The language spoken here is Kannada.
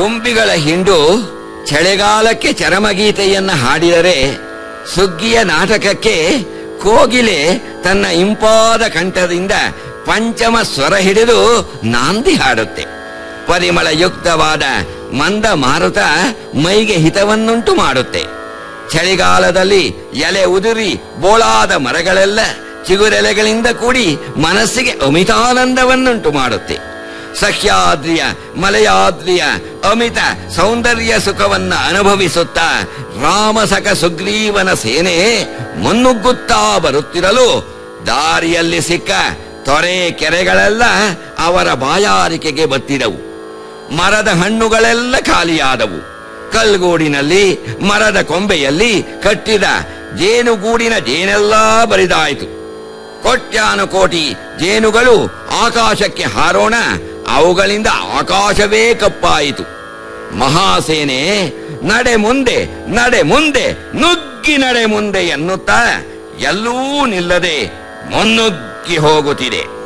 ಕೊಂಬಿಗಳ ಹಿಂಡು ಚಳಿಗಾಲಕ್ಕೆ ಚರಮಗೀತೆಯನ್ನ ಹಾಡಿದರೆ ಸುಗ್ಗಿಯ ನಾಟಕಕ್ಕೆ ಕೋಗಿಲೆ ತನ್ನ ಇಂಪಾದ ಕಂಠದಿಂದ ಪಂಚಮ ಸ್ವರ ಹಿಡಿದು ನಾಂದಿ ಹಾಡುತ್ತೆ ಪರಿಮಳಯುಕ್ತವಾದ ಮಂದ ಮಾರುತ ಮೈಗೆ ಹಿತವನ್ನುಂಟು ಮಾಡುತ್ತೆ ಚಳಿಗಾಲದಲ್ಲಿ ಎಲೆ ಉದುರಿ ಬೋಳಾದ ಮರಗಳೆಲ್ಲ ಚಿಗುರೆಲೆಗಳಿಂದ ಕೂಡಿ ಮನಸ್ಸಿಗೆ ಅಮಿತಾನಂದವನ್ನುಂಟು ಮಾಡುತ್ತೆ ಸಹ್ಯಾದ್ರಿಯ ಮಲಯಾದ್ರಿಯ ಅಮಿತ ಸೌಂದರ್ಯ ಸುಖವನ್ನ ಅನುಭವಿಸುತ್ತಾ ರಾಮಸಕ ಸುಗ್ರೀವನ ಸೇನೆ ಮುನ್ನುಗ್ಗುತ್ತಾ ಬರುತ್ತಿರಲು ದಾರಿಯಲ್ಲಿ ಸಿಕ್ಕ ತೊರೆ ಕೆರೆಗಳೆಲ್ಲ ಅವರ ಬಾಯಾರಿಕೆಗೆ ಬತ್ತಿದವು ಮರದ ಹಣ್ಣುಗಳೆಲ್ಲ ಖಾಲಿಯಾದವು ಕಲ್ಗೂಡಿನಲ್ಲಿ ಮರದ ಕೊಂಬೆಯಲ್ಲಿ ಕಟ್ಟಿದ ಜೇನುಗೂಡಿನ ಜೇನೆಲ್ಲಾ ಬರಿದಾಯಿತು ಕೋಟ್ಯಾನುಕೋಟಿ ಜೇನುಗಳು ಆಕಾಶಕ್ಕೆ ಹಾರೋಣ ಅವುಗಳಿಂದ ಆಕಾಶವೇ ಕಪ್ಪಾಯಿತು ಮಹಾಸೇನೆ ನಡೆ ಮುಂದೆ ನಡೆ ಮುಂದೆ ನುಗ್ಗಿ ನಡೆ ಮುಂದೆ ಎನ್ನುತ್ತಾ ಎಲ್ಲೂ ನಿಲ್ಲದೆ ಮುನ್ನುಗ್ಗಿ ಹೋಗುತ್ತಿದೆ